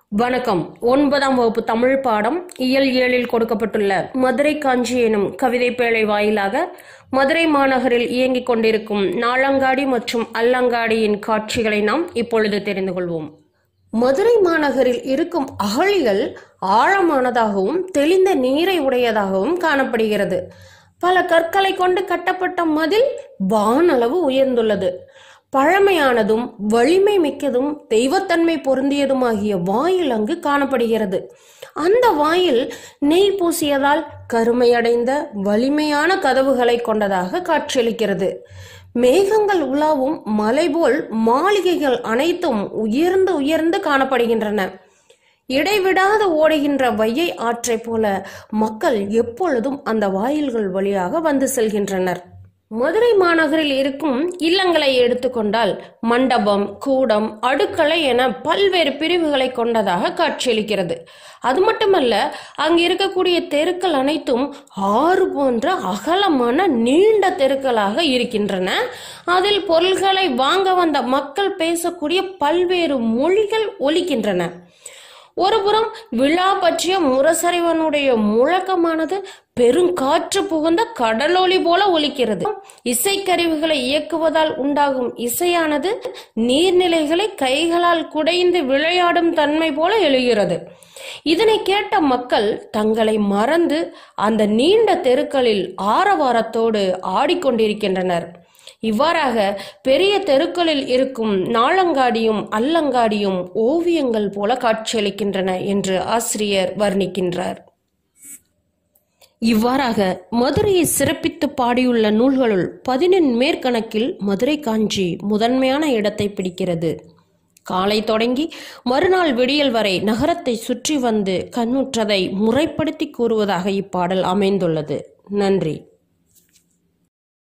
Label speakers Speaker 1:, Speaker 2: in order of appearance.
Speaker 1: வணக்கம் ஒன்பதாம் வகுப்பு தமிழ் பாடம் இயல் ஏழில் கொடுக்கப்பட்டுள்ள மதுரை காஞ்சி எனும் கவிதை பேழை வாயிலாக மதுரை மாநகரில் இயங்கிக் கொண்டிருக்கும் நாளங்காடி மற்றும் அல்லங்காடியின் காட்சிகளை நாம் இப்பொழுது தெரிந்து கொள்வோம் மதுரை மாநகரில் இருக்கும் அகழிகள் ஆழமானதாகவும் தெளிந்த நீரை உடையதாகவும் காணப்படுகிறது பல கற்களை கொண்டு கட்டப்பட்ட மதில் வானளவு உயர்ந்துள்ளது பழமையானதும் வலிமை மிக்கதும் தெய்வத்தன்மை பொருந்தியதுமாகிய வாயில் அங்கு காணப்படுகிறது அந்த வாயில் நெய் பூசியதால் கருமையடைந்த வலிமையான கதவுகளை கொண்டதாக காட்சியளிக்கிறது மேகங்கள் உலாவும் மலை போல் மாளிகைகள் அனைத்தும் உயர்ந்து உயர்ந்து காணப்படுகின்றன இடைவிடாது ஓடுகின்ற வையை ஆற்றைப் போல மக்கள் எப்பொழுதும் அந்த வாயில்கள் வழியாக வந்து செல்கின்றனர் மதுரை மாநகரில் இருக்கும் இல்லங்களை எடுத்துக்கொண்டால் மண்டபம் கூடம் அடுக்களை என பல்வேறு பிரிவுகளை கொண்டதாக காட்சியளிக்கிறது அது மட்டுமல்ல அங்கு இருக்கக்கூடிய தெருக்கள் அனைத்தும் ஆறு போன்ற அகலமான நீண்ட தெருக்களாக இருக்கின்றன அதில் பொருள்களை வாங்க வந்த மக்கள் பேசக்கூடிய பல்வேறு மொழிகள் ஒலிக்கின்றன ஒருபுறம் விழா பற்றிய முரசறைவனுடைய முழக்கமானது பெருங்காற்று புகுந்த கடலொளி போல ஒலிக்கிறது இசைக்கருவிகளை இயக்குவதால் உண்டாகும் இசையானது நீர்நிலைகளை கைகளால் குடைந்து விளையாடும் தன்மை போல எழுகிறது இதனை கேட்ட மக்கள் தங்களை மறந்து அந்த நீண்ட தெருக்களில் ஆரவாரத்தோடு ஆடிக்கொண்டிருக்கின்றனர் இவ்வாறாக பெரிய தெருக்களில் இருக்கும் நாளங்காடியும் அல்லங்காடியும் ஓவியங்கள் போல காட்சியளிக்கின்றன என்று ஆசிரியர் வர்ணிக்கின்றார் இவ்வாறாக மதுரையை சிறப்பித்து பாடியுள்ள நூல்களுள் பதினெண் மேற்கணக்கில் மதுரை காஞ்சி முதன்மையான இடத்தை பிடிக்கிறது காலை தொடங்கி மறுநாள் விடியல் வரை நகரத்தை சுற்றி வந்து கண்ணுற்றதை முறைப்படுத்தி கூறுவதாக இப்பாடல் அமைந்துள்ளது நன்றி